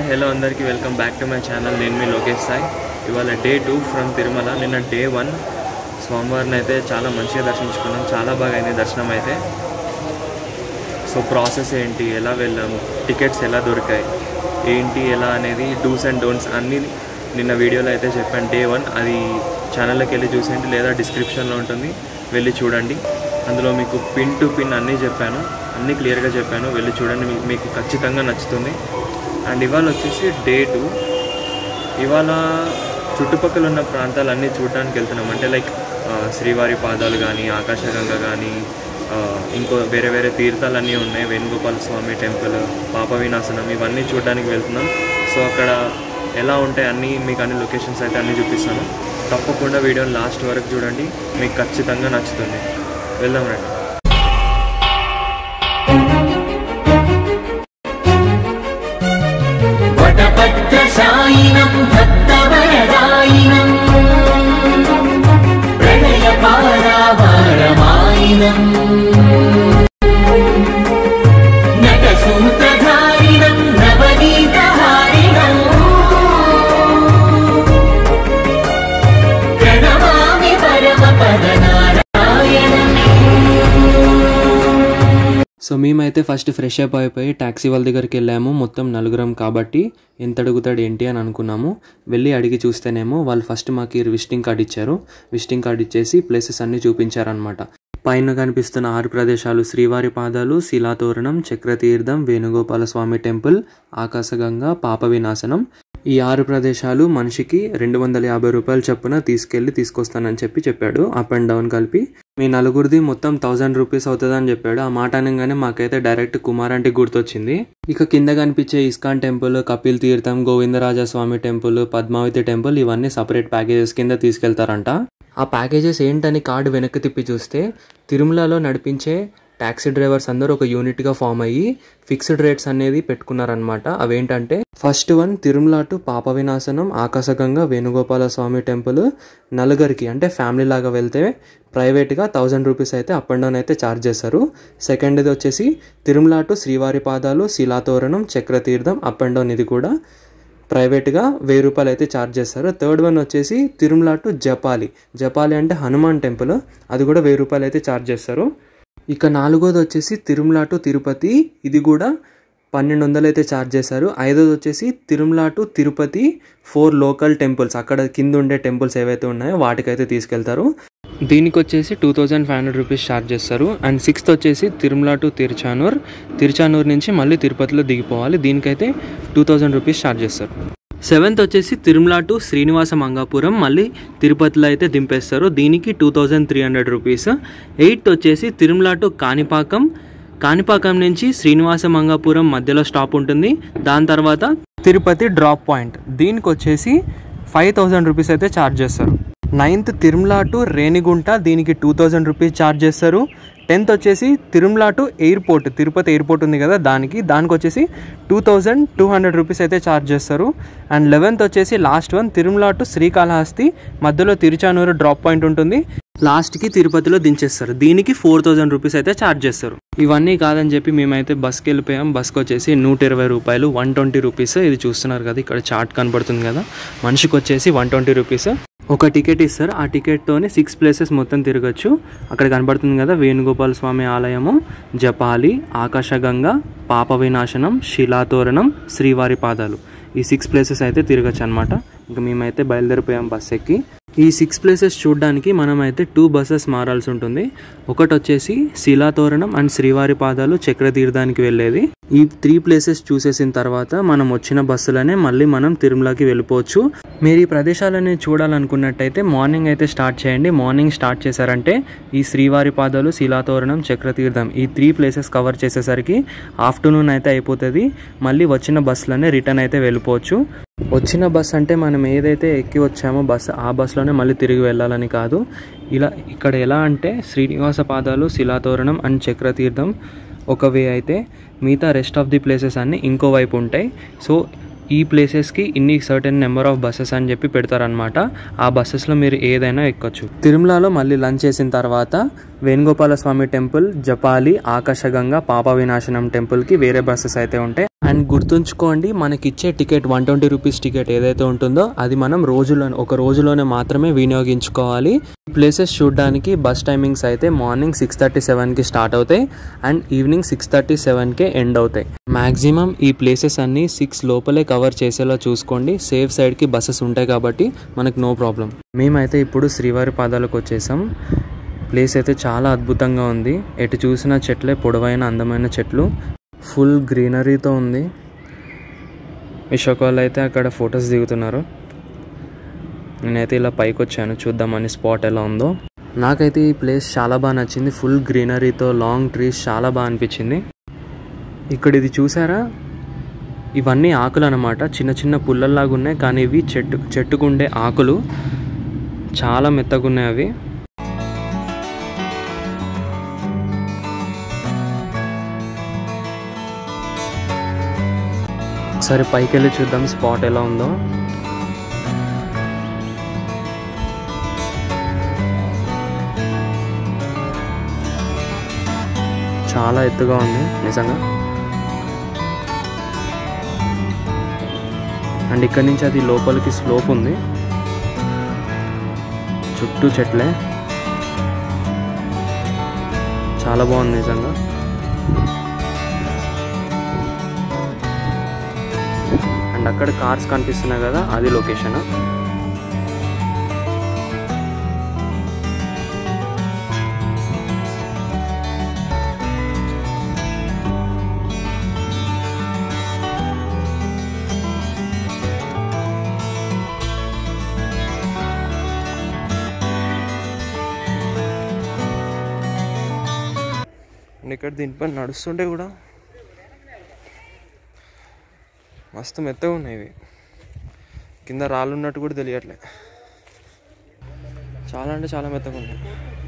Hello అందరికీ welcome back to my channel నేను మీ లోకేష్ సాయి ఇవాళ డే టూ ఫ్రమ్ తిరుమల నిన్న డే వన్ స్వామివారిని అయితే చాలా మంచిగా దర్శించుకున్నాం చాలా బాగా అయింది దర్శనం అయితే సో ప్రాసెస్ ఏంటి ఎలా వెళ్ళాము టికెట్స్ ఎలా దొరికాయి ఏంటి ఎలా అనేది డూస్ అండ్ డోంట్స్ అన్నీ నిన్న వీడియోలో అయితే చెప్పాను డే వన్ అది ఛానల్లోకి వెళ్ళి చూసేయండి లేదా డిస్క్రిప్షన్లో ఉంటుంది వెళ్ళి చూడండి అందులో మీకు పిన్ టు పిన్ అన్నీ చెప్పాను అన్నీ క్లియర్గా చెప్పాను వెళ్ళి చూడండి మీకు మీకు ఖచ్చితంగా నచ్చుతుంది అండ్ ఇవాళ వచ్చేసి డే టూ ఇవాళ చుట్టుపక్కల ఉన్న ప్రాంతాలన్నీ చూడడానికి వెళ్తున్నాం అంటే లైక్ ఆ, శ్రీవారి పాదాలు కానీ ఆకాశగంగ కానీ ఆ, ఇంకో వేరే వేరే తీర్థాలన్నీ ఉన్నాయి వేణుగోపాల స్వామి టెంపుల్ పాప వినాశనం ఇవన్నీ చూడడానికి వెళ్తున్నాం సో అక్కడ ఎలా ఉంటాయి అన్నీ మీకు అన్ని లొకేషన్స్ అయితే అన్నీ చూపిస్తాను తప్పకుండా వీడియోని లాస్ట్ వరకు చూడండి మీకు ఖచ్చితంగా నచ్చుతుంది వెళ్దాం రండి वटपत्रसायिनं भक्तवरदायिनं प्रणयपारावारमायिनम् नटसूत्रधारिणं नवनीतहारिणम् प्रणमामि परमपदनारायणम् సో మేమైతే ఫస్ట్ ఫ్రెష్ అప్ అయిపోయి ట్యాక్సీ వాళ్ళ దగ్గరికి వెళ్ళాము మొత్తం నలుగురం కాబట్టి ఎంత అడుగుతాడు ఏంటి అని అనుకున్నాము వెళ్ళి అడిగి చూస్తేనేమో వాళ్ళు ఫస్ట్ మాకు విజిటింగ్ కార్డ్ ఇచ్చారు విజిటింగ్ కార్డ్ ఇచ్చేసి ప్లేసెస్ అన్నీ చూపించారనమాట పైన కనిపిస్తున్న ఆరు ప్రదేశాలు శ్రీవారి పాదాలు శిలాతోరణం చక్రతీర్థం వేణుగోపాల స్వామి టెంపుల్ ఆకాశగంగ పాప వినాశనం ఈ ఆరు ప్రదేశాలు మనిషికి రెండు వందల యాభై రూపాయలు చొప్పున తీసుకెళ్లి తీసుకొస్తానని చెప్పి చెప్పాడు అప్ అండ్ డౌన్ కలిపి మీ నలుగురిది మొత్తం థౌజండ్ రూపీస్ అవుతుందని చెప్పాడు ఆ మాట అనగానే మాకైతే డైరెక్ట్ కుమార్ అంటే గుర్తొచ్చింది ఇక కింద కనిపించే ISKCON temple Kapila Theertham Govindaraja Swamy temple Padmavati temple ఇవన్నీ సపరేట్ ప్యాకేజెస్ కింద తీసుకెళ్తారంట ఆ ప్యాకేజెస్ ఏంటని కార్డు వెనక్కి తిప్పి చూస్తే తిరుమలలో నడిపించే టాక్సీ డ్రైవర్స్ అందరూ ఒక యూనిట్గా ఫామ్ అయ్యి ఫిక్స్డ్ రేట్స్ అనేది పెట్టుకున్నారనమాట అవేంటంటే ఫస్ట్ వన్ తిరుమల టు పాప వినాశనం ఆకాశగంగా వేణుగోపాల స్వామి టెంపుల్ నలుగురికి అంటే ఫ్యామిలీ లాగా వెళ్తే ప్రైవేట్గా థౌజండ్ రూపీస్ అయితే అప్ అండ్ డౌన్ అయితే ఛార్జ్ చేస్తారు సెకండ్ది వచ్చేసి తిరుమల టు శ్రీవారి పాదాలు Silathoranam Chakratheertham up and down ఇది కూడా ప్రైవేట్గా వెయ్యి రూపాయలు అయితే ఛార్జ్ చేస్తారు థర్డ్ వన్ వచ్చేసి తిరుమల టు జపాలి జపాలి అంటే హనుమాన్ టెంపుల్ అది కూడా వెయ్యి రూపాయలు అయితే ఛార్జ్ చేస్తారు ఇక నాలుగోది వచ్చేసి తిరుమల టు తిరుపతి ఇది కూడా పన్నెండు వందలు అయితే ఛార్జ్ చేశారు ఐదోది వచ్చేసి Tirumala to Tirupati four local temples అక్కడ కింద ఉండే టెంపుల్స్ ఏవైతే ఉన్నాయో వాటికైతే తీసుకెళ్తారు దీనికి వచ్చేసి two thousand five hundred rupees charge చేస్తారు అండ్ సిక్స్త్ వచ్చేసి తిరుమల టు తిరుచానూర్ తిరుచానూర్ నుంచి మళ్ళీ తిరుపతిలో దిగిపోవాలి దీనికైతే టూ థౌజండ్ రూపీస్ ఛార్జ్ చేస్తారు సెవెంత్ వచ్చేసి తిరుమల టు శ్రీనివాస మంగాపురం మళ్ళీ తిరుపతిలో అయితే దింపేస్తారు దీనికి two thousand three hundred rupees eighth వచ్చేసి తిరుమల టు కాణిపాకం కాణిపాకం నుంచి శ్రీనివాస మంగాపురం మధ్యలో స్టాప్ ఉంటుంది దాని తర్వాత తిరుపతి డ్రాప్ పాయింట్ దీనికి వచ్చేసి ఫైవ్ థౌజండ్ రూపీస్ అయితే ఛార్జ్ చేస్తారు నైన్త్ తిరుమల టు రేణిగుంట దీనికి టూ థౌజండ్ రూపీస్ ఛార్జ్ చేస్తారు టెన్త్ వచ్చేసి Tirumala to airport Tirupati airport ఉంది కదా దానికి దానికి వచ్చేసి two thousand two hundred rupees అయితే ఛార్జ్ చేస్తారు అండ్ లెవెన్త్ వచ్చేసి last one Tirumala to Srikalahasti మధ్యలో తిరుచానూరు డ్రాప్ పాయింట్ ఉంటుంది లాస్ట్కి తిరుపతిలో దించేస్తారు దీనికి ఫోర్ థౌజండ్ రూపీస్ అయితే ఛార్జ్ చేస్తారు ఇవన్నీ కాదని చెప్పి మేమైతే బస్కి వెళ్ళిపోయాం బస్కి వచ్చేసి నూట ఇరవై రూపాయలు వన్ ట్వంటీ రూపీస్ ఇది చూస్తున్నారు కదా ఇక్కడ చార్ట్ కనబడుతుంది కదా మనిషికి వచ్చేసి వన్ ట్వంటీ రూపీస్ ఒక టికెట్ ఇస్తారు ఆ టికెట్తోనే సిక్స్ ప్లేసెస్ మొత్తం తిరగచ్చు అక్కడ కనబడుతుంది కదా వేణుగోపాల స్వామి ఆలయము జపాలి ఆకాశగంగ పాప వినాశనం శిలాతోరణం శ్రీవారి పాదాలు ఈ సిక్స్ ప్లేసెస్ అయితే తిరగచ్చు అనమాట ఇంకా మేమైతే బయలుదేరిపోయాం బస్ ఎక్కి ఈ సిక్స్ ప్లేసెస్ చూడడానికి మనం అయితే టూ బస్సెస్ మారాల్సి ఉంటుంది ఒకటి వచ్చేసి శిలాతోరణం అండ్ శ్రీవారి పాదాలు చక్రతీర్థానికి వెళ్ళేది ఈ త్రీ ప్లేసెస్ చూసేసిన తర్వాత మనం వచ్చిన బస్సులోనే మళ్ళీ మనం తిరుమలకి వెళ్ళిపోవచ్చు మీరు ఈ ప్రదేశాలని చూడాలనుకున్నట్టయితే మార్నింగ్ అయితే స్టార్ట్ చేయండి మార్నింగ్ స్టార్ట్ చేశారంటే ఈ శ్రీవారి పాదాలు శిలాతోరణం చక్రతీర్థం ఈ త్రీ ప్లేసెస్ కవర్ చేసేసరికి ఆఫ్టర్నూన్ అయితే అయిపోతుంది మళ్ళీ వచ్చిన బస్సులోనే రిటర్న్ అయితే వెళ్ళిపోవచ్చు వచ్చిన బస్ అంటే మనం ఏదైతే ఎక్కి వచ్చామో బస్ ఆ బస్సులోనే మళ్ళీ తిరిగి వెళ్ళాలని కాదు ఇలా ఇక్కడ ఎలా అంటే శ్రీనివాస పాదాలు శిలాతోరణం అండ్ చక్రతీర్థం ఒక వే అయితే మిగతా రెస్ట్ ఆఫ్ ది ప్లేసెస్ అన్నీ ఇంకో వైపు ఉంటాయి సో ఈ ప్లేసెస్కి ఇన్ని సర్టెన్ నెంబర్ ఆఫ్ బస్సెస్ అని చెప్పి పెడతారనమాట ఆ బస్సెస్లో మీరు ఏదైనా ఎక్కొచ్చు తిరుమలలో మళ్ళీ లంచ్ చేసిన తర్వాత వేణుగోపాల స్వామి టెంపుల్ జపాలి ఆకాశగంగా పాప వినాశనం టెంపుల్కి వేరే బస్సెస్ అయితే ఉంటాయి అండ్ గుర్తుంచుకోండి మనకి ఇచ్చే ticket one twenty rupees ticket ఏదైతే ఉంటుందో అది మనం రోజులో ఒక రోజులోనే మాత్రమే వినియోగించుకోవాలి ప్లేసెస్ చూడడానికి బస్ టైమింగ్స్ అయితే మార్నింగ్ సిక్స్ థర్టీ సెవెన్కి స్టార్ట్ అవుతాయి అండ్ ఈవినింగ్ సిక్స్ థర్టీ సెవెన్కే ఎండ్ అవుతాయి మ్యాక్సిమం ఈ ప్లేసెస్ అన్నీ సిక్స్ లోపలే కవర్ చేసేలా చూసుకోండి సేఫ్ సైడ్కి బస్సెస్ ఉంటాయి కాబట్టి మనకు నో ప్రాబ్లం మేమైతే ఇప్పుడు శ్రీవారి పాదాలకు వచ్చేసాం ప్లేస్ అయితే చాలా అద్భుతంగా ఉంది ఎటు చూసిన చెట్లే పొడవైన అందమైన చెట్లు ఫుల్ గ్రీనరీతో ఉంది విశాఖ వాళ్ళు అయితే అక్కడ ఫొటోస్ దిగుతున్నారు నేనైతే ఇలా పైకి వచ్చాను చూద్దామని స్పాట్ ఎలా ఉందో నాకైతే ఈ ప్లేస్ చాలా బాగా నచ్చింది ఫుల్ గ్రీనరీతో లాంగ్ ట్రీస్ చాలా బాగా అనిపించింది ఇక్కడ ఇది చూసారా ఇవన్నీ ఆకులు అనమాట చిన్న చిన్న పుల్లల్లాగా ఉన్నాయి కానీ ఇవి చెట్టు చెట్టుకుండే ఆకులు చాలా మెత్తగా ఉన్నాయి అవి ఒకసారి పైకి వెళ్ళి చూద్దాం స్పాట్ ఎలా ఉందో చాలా ఎత్తుగా ఉంది నిజంగా అండ్ ఇక్కడ నుంచి అది లోపలికి స్లోప్ ఉంది చుట్టూ చెట్లే చాలా బాగుంది నిజంగా అండ్ అక్కడ కార్స్ కనిపిస్తున్నాయి కదా అది లొకేషన్ ఇక్కడ దీనిపైన నడుస్తుంటే కూడా మస్తు మెత్తగా ఉన్నాయి ఇవి కింద రాళ్ళు ఉన్నట్టు కూడా తెలియట్లే చాలా అంటే చాలా మెత్తగా ఉన్నాయి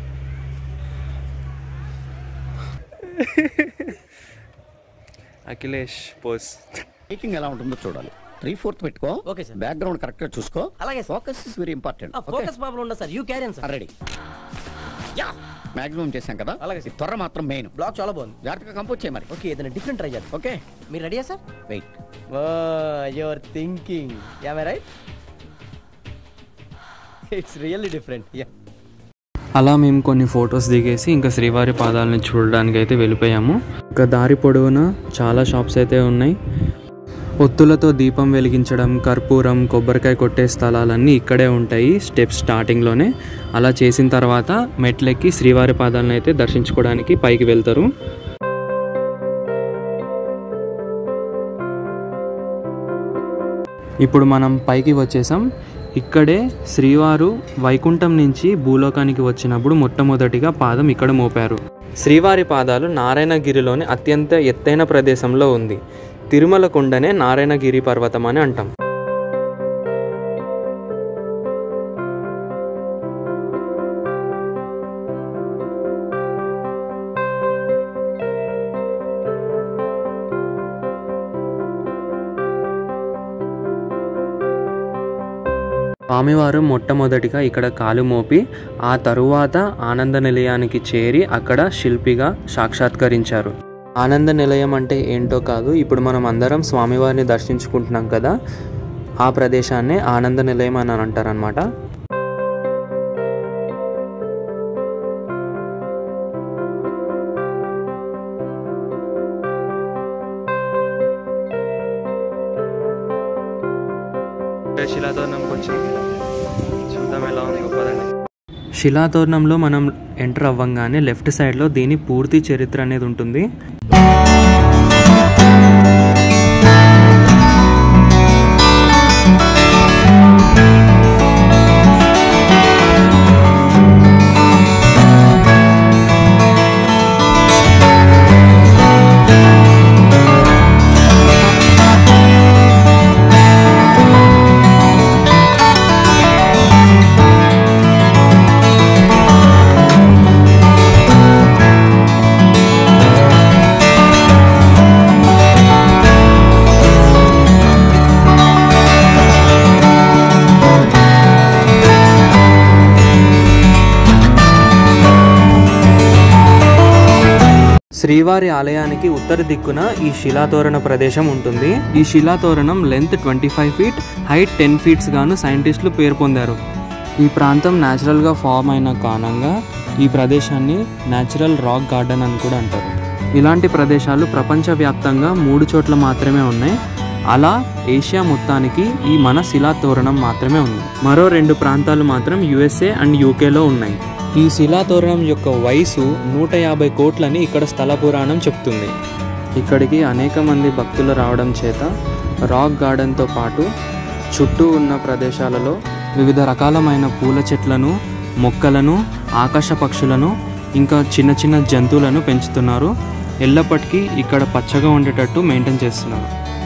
అఖిలేష్ పోస్ మేకింగ్ ఎలా ఉంటుందో చూడాలి త్రీ ఫోర్త్ పెట్టుకో ఓకే సార్. బ్యాక్గ్రౌండ్ కరెక్ట్ గా చూసుకో అలాగే sir. Focus is very important focus problem ఉండదు sir you carry on sir ready yeah maximum చేశాం కదా అలాగే ఈ త్వర మాత్రం మెయిన్ బ్లాక్ చాలా బాగుంది జాగ్రత్తగా కంపోజ్ చేయ మరి ఓకే ఏదైనా డిఫరెంట్ ట్రై చేద్దాం ఓకే మీరు రెడీయా sir wait your thinking yeah my right it's really different yeah అలా మేము కొన్ని ఫొటోస్ దిగేసి ఇంకా శ్రీవారి పాదాలని చూడడానికి అయితే వెళ్ళిపోయాము ఇంకా దారి పొడవునా చాలా షాప్స్ అయితే ఉన్నాయి ఒత్తులతో దీపం వెలిగించడం కర్పూరం కొబ్బరికాయ కొట్టే స్థలాలన్నీ ఇక్కడే ఉంటాయి స్టెప్స్ స్టార్టింగ్లోనే అలా చేసిన తర్వాత మెట్లెక్కి శ్రీవారి పాదాలను అయితే దర్శించుకోవడానికి పైకి వెళ్తారు ఇప్పుడు మనం పైకి వచ్చేసాం ఇక్కడే శ్రీవారు వైకుంఠం నుంచి భూలోకానికి వచ్చినప్పుడు మొట్టమొదటిగా పాదం ఇక్కడ మోపారు శ్రీవారి పాదాలు నారాయణగిరిలోని అత్యంత ఎత్తైన ప్రదేశంలో ఉంది తిరుమల కొండనే నారాయణగిరి పర్వతం అని అంటాం స్వామివారు మొట్టమొదటిగా ఇక్కడ కాలు మోపి ఆ తరువాత ఆనంద నిలయానికి చేరి అక్కడ శిల్పిగా సాక్షాత్కరించారు ఆనంద నిలయం అంటే ఏంటో కాదు ఇప్పుడు మనం అందరం స్వామివారిని దర్శించుకుంటున్నాం కదా ఆ ప్రదేశాన్ని ఆనంద నిలయం అని అంటారనమాట శిలాతోరణంకి వచ్చాం చూద్దాం ఎలా ఉంది గొప్పదండి శిలాతోరణంలో మనం ఎంటర్ అవ్వంగానే లెఫ్ట్ సైడ్లో దీని పూర్తి చరిత్ర అనేది ఉంటుంది శ్రీవారి ఆలయానికి ఉత్తర దిక్కున ఈ శిలాతోరణ ప్రదేశం ఉంటుంది ఈ Silathoranam length twenty five feet height ten feets గాను సైంటిస్టులు పేరు పొందారు ఈ ప్రాంతం న్యాచురల్గా ఫామ్ అయిన కారణంగా ఈ ప్రదేశాన్ని న్యాచురల్ రాక్ గార్డెన్ అని కూడా అంటారు ఇలాంటి ప్రదేశాలు ప్రపంచవ్యాప్తంగా మూడు చోట్ల మాత్రమే ఉన్నాయి అలా ఏషియా మొత్తానికి ఈ మన శిలా తోరణం మాత్రమే ఉంది మరో రెండు ప్రాంతాలు మాత్రం యుఎస్ఏ అండ్ యూకేలో ఉన్నాయి ఈ శిలా తోరణం యొక్క వయసు నూట యాభై కోట్లని ఇక్కడ స్థల పురాణం చెప్తుంది ఇక్కడికి అనేక మంది భక్తులు రావడం చేత రాక్ గార్డెన్తో పాటు చుట్టూ ఉన్న ప్రదేశాలలో వివిధ రకాలమైన పూల చెట్లను మొక్కలను ఆకాశ పక్షులను ఇంకా చిన్న చిన్న జంతువులను పెంచుతున్నారు ఎల్లప్పటికీ ఇక్కడ పచ్చగా ఉండేటట్టు మెయింటైన్ చేస్తున్నారు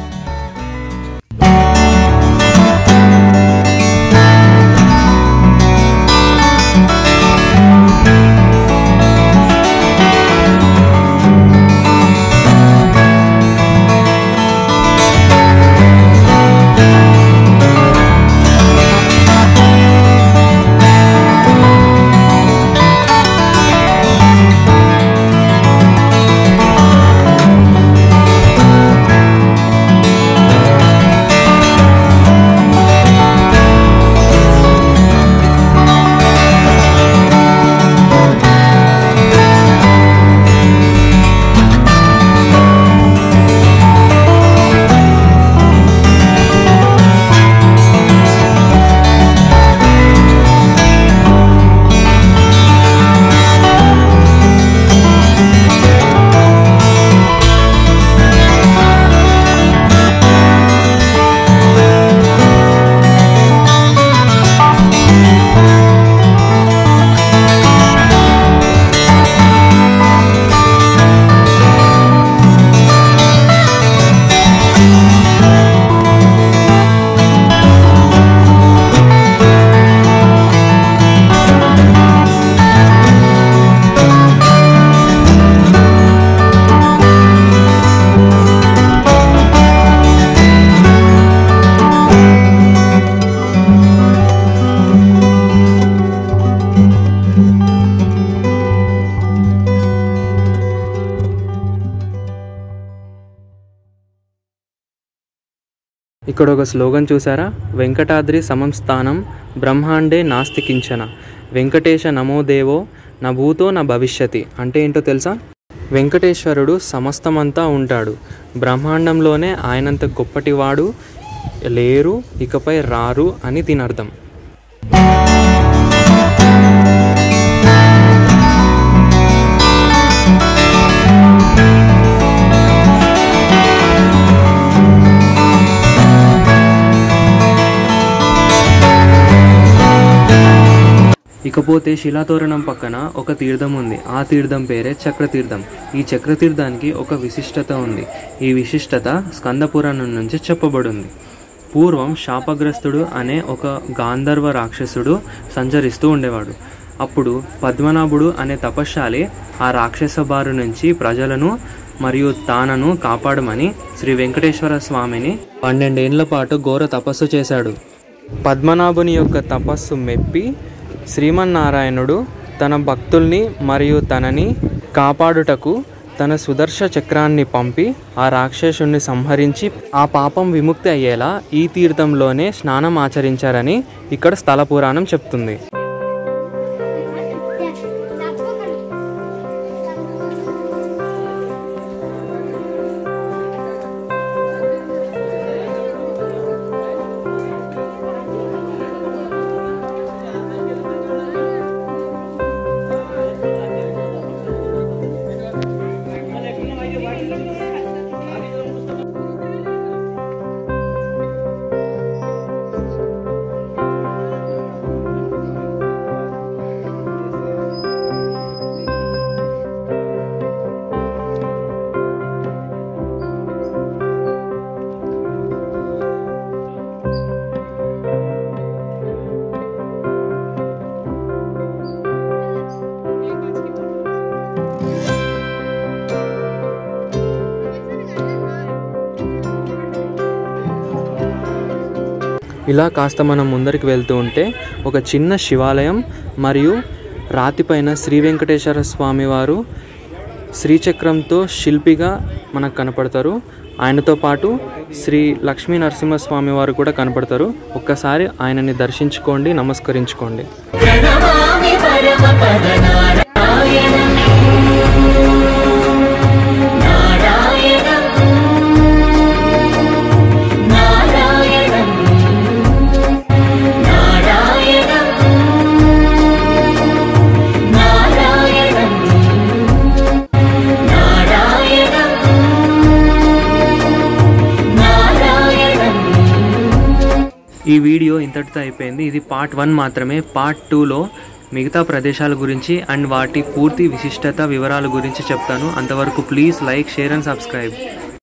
ఇక్కడ ఒక స్లోగన్ చూసారా వెంకటాద్రి సమం స్థానం బ్రహ్మాండే నాస్తి కించన వెంకటేశ నమో దేవో నా భూతో నా భవిష్యతి అంటే ఏంటో తెలుసా వెంకటేశ్వరుడు సమస్తమంతా ఉంటాడు బ్రహ్మాండంలోనే ఆయనంత గొప్పటివాడు లేరు ఇకపై రారు అని దీని అర్థం ఇకపోతే శిలాతోరణం పక్కన ఒక తీర్థం ఉంది ఆ తీర్థం పేరే చక్రతీర్థం ఈ చక్రతీర్థానికి ఒక విశిష్టత ఉంది ఈ విశిష్టత స్కంద పురాణం నుంచి చెప్పబడింది పూర్వం శాపగ్రస్తుడు అనే ఒక గాంధర్వ రాక్షసుడు సంచరిస్తూ ఉండేవాడు అప్పుడు పద్మనాభుడు అనే తపశ్శాలి ఆ రాక్షస బారు నుంచి ప్రజలను మరియు తానను కాపాడమని శ్రీ వెంకటేశ్వర స్వామిని పన్నెండేండ్ల పాటు ఘోర తపస్సు చేశాడు పద్మనాభుని యొక్క తపస్సు మెప్పి శ్రీమన్నారాయణుడు తన భక్తుల్ని మరియు తనని కాపాడుటకు తన సుదర్శ చక్రాన్ని పంపి ఆ రాక్షసుని సంహరించి ఆ పాపం విముక్తి అయ్యేలా ఈ తీర్థంలోనే స్నానం ఆచరించారని ఇక్కడ స్థల పురాణం చెప్తుంది ఇలా కాస్త మనం ముందరికి వెళ్తూ ఉంటే ఒక చిన్న శివాలయం మరియు రాతిపైన శ్రీ వెంకటేశ్వర స్వామి వారు శ్రీచక్రంతో శిల్పిగా మనకు కనపడతారు ఆయనతో పాటు శ్రీ లక్ష్మీ నరసింహస్వామి వారు కూడా కనపడతారు ఒక్కసారి ఆయనని దర్శించుకోండి నమస్కరించుకోండి ప్రణమామి పరమపద నారాయణం నారాయణం నారాయణం నారాయణం నారాయణం నారాయణం నారాయణం ఈ వీడియో ఇంతటితో అయిపోయింది ఇది పార్ట్ వన్ మాత్రమే పార్ట్ టూలో మిగతా ప్రదేశాల గురించి అండ్ వాటి పూర్తి విశిష్టత వివరాల గురించి చెప్తాను అంతవరకు please like share and subscribe